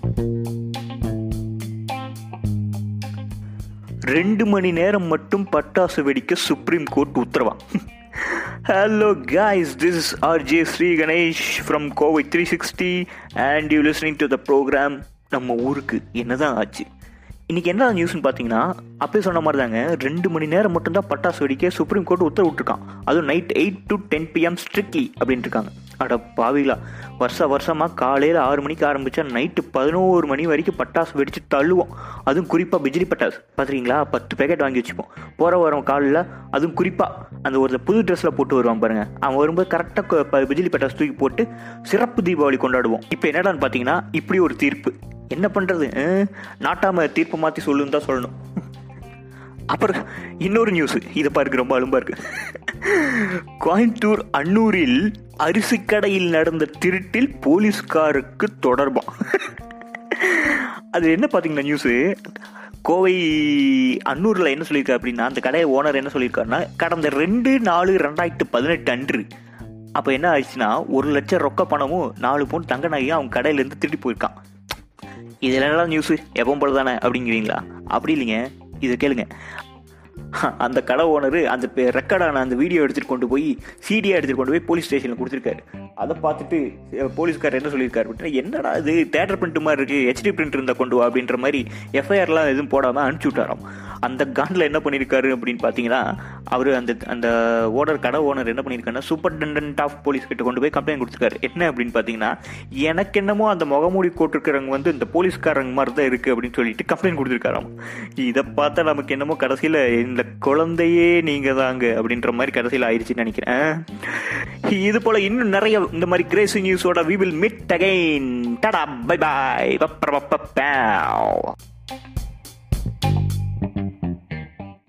ரெண்டு மணி நேரம் மட்டும் பட்டாசு வெடிக்க சுப்ரீம் கோர்ட் உத்தரவா hello guys this is RJ Sri Ganesh from Kovai three sixty and you listening to the programme நம்ம ஊருக்கு என்னதான் ஆச்சு இன்னைக்கு என்ன நியூஸ்னு பார்த்தீங்கன்னா அப்பயே சொன்ன மாதிரி தாங்க ரெண்டு மணி நேரம் மட்டும்தான் பட்டாசு வெடிக்க சுப்ரீம் கோர்ட் உத்தரவு விட்டுருக்கான் அதுவும் night eight to ten PM strictly அப்படின்ட்டு இருக்காங்க அட பாவிகளா வருஷ வருஷமாக காலையில் ஆறு மணிக்கு ஆரம்பித்தா நைட்டு பதினோரு மணி வரைக்கும் பட்டாசு வெடிச்சு தள்ளுவோம் அதுவும் குறிப்பாக பிஜிலி பட்டாசு பார்த்துறீங்களா பத்து பேக்கெட் வாங்கி வச்சுப்போம் போகிற வரோம் காலில் அதுவும் குறிப்பாக அந்த ஒரு புது ட்ரெஸ்ஸில் போட்டு வருவான் பாருங்க அவன் வரும்போது கரெக்டாக பிஜிலி பட்டாசு தூக்கி போட்டு சிறப்பு தீபாவளி கொண்டாடுவோம் இப்போ என்னடான்னு பார்த்தீங்கன்னா இப்படி ஒரு தீர்ப்பு என்ன பண்ணுறது நாட்டாம தீர்ப்பு மாற்றி சொல்லுன்னு தான் சொல்லணும் அப்புறம் இன்னொரு நியூஸ் இதை பாருக்கு ரொம்ப அலும்பா இருக்கு கோயம்புத்தூர் அன்னூரில் அரிசி கடையில் நடந்த திருட்டில் போலீஸ்காருக்கு தொடர்பா அது என்ன பார்த்தீங்கன்னா நியூஸு கோவை அன்னூரில் என்ன சொல்லியிருக்காரு அப்படின்னா அந்த கடை ஓனர் என்ன சொல்லியிருக்காருன்னா கடந்த ரெண்டு நாலு ரெண்டாயிரத்து பதினெட்டு அன்று அப்போ என்ன ஆயிடுச்சுன்னா ஒரு லட்சம் ரொக்க பணமும் நாலு பவுன் தங்க நகையும் அவன் கடையிலேருந்து திருடி போயிருக்கான் இதில் என்னடா நியூஸு எப்பவும் போல தானே அப்படிங்கிறீங்களா அப்படி இல்லைங்க இதை கேளுங்க அந்த கடை ஓனர் அந்த ரெக்கார்டான அந்த வீடியோ எடுத்துகிட்டு கொண்டு போய் சிடியாக எடுத்துகிட்டு கொண்டு போய் போலீஸ் ஸ்டேஷனில் கொடுத்துருக்காரு அதை பார்த்துட்டு அஹ், போலீஸ்காரர் என்ன சொல்லியிருக்காரு அப்படின்னா என்னடா இது தேட்டர் பிரிண்ட் மாதிரி இருக்குது ஹெச்டி பிரிண்ட் இருந்தால் கொண்டு வா அப்படின்ற மாதிரி எஃப்ஐஆர்லாம் எதுவும் போடாமல் அனுப்பிச்சி விட்டாராம் அந்த காண்டில் என்ன பண்ணியிருக்காரு அப்படின்னு பார்த்தீங்கன்னா அவர் அந்த அந்த ஓனர் கடை ஓனர் என்ன பண்ணியிருக்காருன்னா சூப்பர்டென்டன்ட் ஆஃப் போலீஸ் கிட்ட கொண்டு போய் கம்ப்ளைண்ட் கொடுத்துருக்காரு என்ன அப்படின்னு பார்த்தீங்கன்னா எனக்கு என்னமோ அந்த முகமூடி போட்டிருக்கிறவங்க வந்து இந்த போலீஸ்காரங்க மாதிரி தான் இருக்குது அப்படின்னு சொல்லிட்டு கம்ப்ளைண்ட் கொடுத்துருக்காராம் இதை பார்த்தா நமக்கு என்னமோ கடைசியில் இந்த குழந்தையே நீங்கள் தாங்க அப்படின்ற மாதிரி கடைசியில் ஆயிடுச்சுன்னு நினைக்கிறேன் இது போல இன்னும் நிறைய இந்த மாதிரி கிரேசி நியூஸோட we will meet again tata bye bye